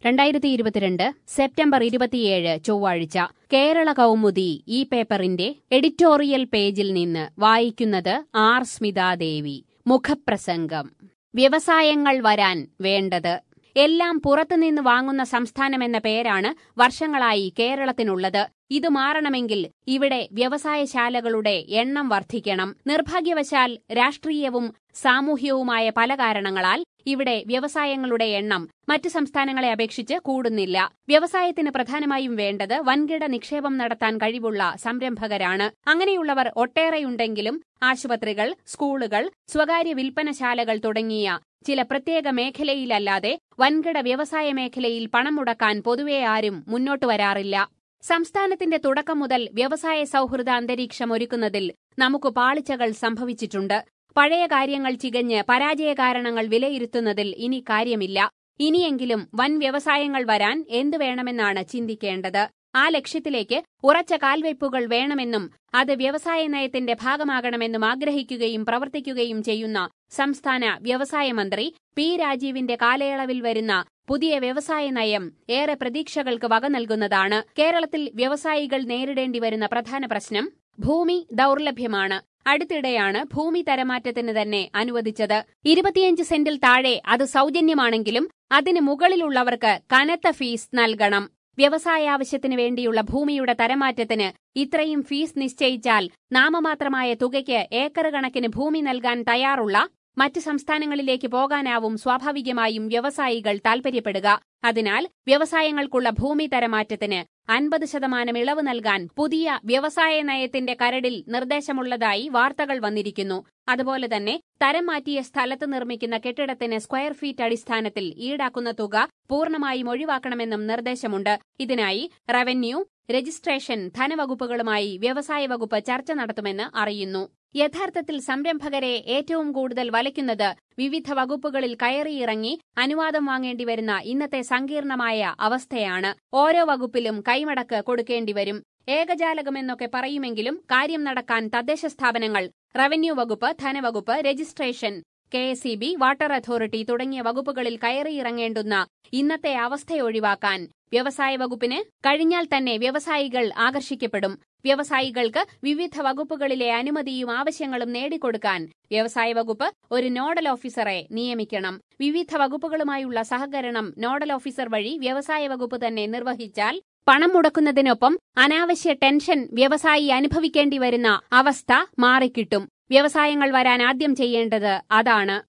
രണ്ടായിരത്തി ഇരുപത്തിരണ്ട് സെപ്റ്റംബർ ഇരുപത്തിയേഴ് ചൊവ്വാഴ്ച കേരള കൗമുദി ഈ പേപ്പറിന്റെ എഡിറ്റോറിയൽ പേജിൽ നിന്ന് വായിക്കുന്നത് ആർ സ്മിതാദേവി മുഖപ്രസംഗം വ്യവസായങ്ങൾ വരാൻ വേണ്ടത് എല്ലാം പുറത്തുനിന്ന് വാങ്ങുന്ന സംസ്ഥാനമെന്ന പേരാണ് വർഷങ്ങളായി കേരളത്തിനുള്ളത് ഇത് മാറണമെങ്കിൽ ഇവിടെ വ്യവസായശാലകളുടെ എണ്ണം വർദ്ധിക്കണം നിർഭാഗ്യവശാൽ രാഷ്ട്രീയവും സാമൂഹ്യവുമായ പല കാരണങ്ങളാൽ ഇവിടെ വ്യവസായങ്ങളുടെ എണ്ണം മറ്റു സംസ്ഥാനങ്ങളെ അപേക്ഷിച്ച് കൂടുന്നില്ല വ്യവസായത്തിന് പ്രധാനമായും വേണ്ടത് വൻകിട നിക്ഷേപം നടത്താൻ കഴിവുള്ള സംരംഭകരാണ് അങ്ങനെയുള്ളവർ ഒട്ടേറെയുണ്ടെങ്കിലും ആശുപത്രികൾ സ്കൂളുകൾ സ്വകാര്യ വിൽപ്പനശാലകൾ തുടങ്ങിയ ചില പ്രത്യേക മേഖലയിലല്ലാതെ വൻകിട വ്യവസായ മേഖലയിൽ പണം മുടക്കാൻ പൊതുവെ ആരും മുന്നോട്ടു വരാറില്ല സംസ്ഥാനത്തിന്റെ തുടക്കം മുതൽ വ്യവസായ സൗഹൃദ അന്തരീക്ഷം ഒരുക്കുന്നതിൽ നമുക്ക് പാളിച്ചകൾ സംഭവിച്ചിട്ടുണ്ട് പഴയ കാര്യങ്ങൾ ചികഞ്ഞ് പരാജയ കാരണങ്ങൾ വിലയിരുത്തുന്നതിൽ ഇനി കാര്യമില്ല ഇനിയെങ്കിലും വൻ വ്യവസായങ്ങൾ വരാൻ എന്തു വേണമെന്നാണ് ചിന്തിക്കേണ്ടത് ആ ലക്ഷ്യത്തിലേക്ക് ഉറച്ച കാൽവയ്പുകൾ വേണമെന്നും അത് വ്യവസായ നയത്തിന്റെ ഭാഗമാകണമെന്നും ആഗ്രഹിക്കുകയും പ്രവർത്തിക്കുകയും ചെയ്യുന്ന സംസ്ഥാന വ്യവസായ മന്ത്രി പി രാജീവിന്റെ കാലയളവിൽ വരുന്ന പുതിയ വ്യവസായ നയം ഏറെ പ്രതീക്ഷകൾക്ക് വക നൽകുന്നതാണ് കേരളത്തിൽ വ്യവസായികൾ നേരിടേണ്ടി വരുന്ന പ്രധാന പ്രശ്നം ഭൂമി ദൗർലഭ്യമാണ് അടുത്തിടെയാണ് ഭൂമി തരമാറ്റത്തിന് തന്നെ അനുവദിച്ചത് ഇരുപത്തിയഞ്ച് സെന്റിൽ താഴെ അത് സൗജന്യമാണെങ്കിലും അതിന് മുകളിലുള്ളവർക്ക് കനത്ത ഫീസ് നൽകണം വ്യവസായ ആവശ്യത്തിന് വേണ്ടിയുള്ള ഭൂമിയുടെ തരമാറ്റത്തിന് ഇത്രയും ഫീസ് നിശ്ചയിച്ചാൽ നാമമാത്രമായ തുകയ്ക്ക് ഏക്കർ കണക്കിന് ഭൂമി നൽകാൻ തയ്യാറുള്ള മറ്റ് സംസ്ഥാനങ്ങളിലേക്ക് പോകാനാവും സ്വാഭാവികമായും വ്യവസായികൾ താൽപര്യപ്പെടുക അതിനാൽ വ്യവസായങ്ങൾക്കുള്ള ഭൂമി തരമാറ്റത്തിന് അൻപത് ശതമാനം ഇളവ് നൽകാൻ പുതിയ വ്യവസായ നയത്തിന്റെ കരടിൽ നിർദ്ദേശമുള്ളതായി വാർത്തകൾ വന്നിരിക്കുന്നു അതുപോലെ തന്നെ തരം മാറ്റിയ സ്ഥലത്ത് നിർമ്മിക്കുന്ന കെട്ടിടത്തിന് സ്ക്വയർ ഫീറ്റ് അടിസ്ഥാനത്തിൽ ഈടാക്കുന്ന തുക പൂർണ്ണമായും ഒഴിവാക്കണമെന്നും നിർദ്ദേശമുണ്ട് ഇതിനായി റവന്യൂ രജിസ്ട്രേഷൻ ധനവകുപ്പുകളുമായി വ്യവസായ വകുപ്പ് ചർച്ച നടത്തുമെന്ന് അറിയുന്നു യഥാർത്ഥത്തിൽ സംരംഭകരെ ഏറ്റവും കൂടുതൽ വലയ്ക്കുന്നത് വിവിധ വകുപ്പുകളിൽ കയറിയിറങ്ങി അനുവാദം വാങ്ങേണ്ടി വരുന്ന ഇന്നത്തെ സങ്കീർണമായ അവസ്ഥയാണ് ഓരോ വകുപ്പിലും കൈമടക്ക് കൊടുക്കേണ്ടിവരും ഏകജാലകമെന്നൊക്കെ പറയുമെങ്കിലും കാര്യം നടക്കാൻ തദ്ദേശ സ്ഥാപനങ്ങൾ റവന്യൂ വകുപ്പ് ധനവകുപ്പ് registration K S E B water authority തുടങ്ങിയ വകുപ്പുകളിൽ കയറിയിറങ്ങേണ്ടുന്ന ഇന്നത്തെ അവസ്ഥയൊഴിവാക്കാൻ വ്യവസായ വകുപ്പിന് കഴിഞ്ഞാൽ തന്നെ വ്യവസായികൾ ആകർഷിക്കപ്പെടും വ്യവസായികൾക്ക് വിവിധ വകുപ്പുകളിലെ അനുമതിയും ആവശ്യങ്ങളും നേടിക്കൊടുക്കാൻ വ്യവസായ വകുപ്പ് ഒരു നോഡൽ ഓഫീസറെ നിയമിക്കണം വിവിധ വകുപ്പുകളുമായുള്ള സഹകരണം നോഡൽ ഓഫീസർ വഴി വ്യവസായ വകുപ്പ് തന്നെ നിർവഹിച്ചാൽ പണം മുടക്കുന്നതിനൊപ്പം അനാവശ്യ ടെൻഷൻ വ്യവസായി അനുഭവിക്കേണ്ടി വരുന്ന അവസ്ഥ മാറിക്കിട്ടും വ്യവസായങ്ങൾ വരാൻ ആദ്യം ചെയ്യേണ്ടത് അതാണ്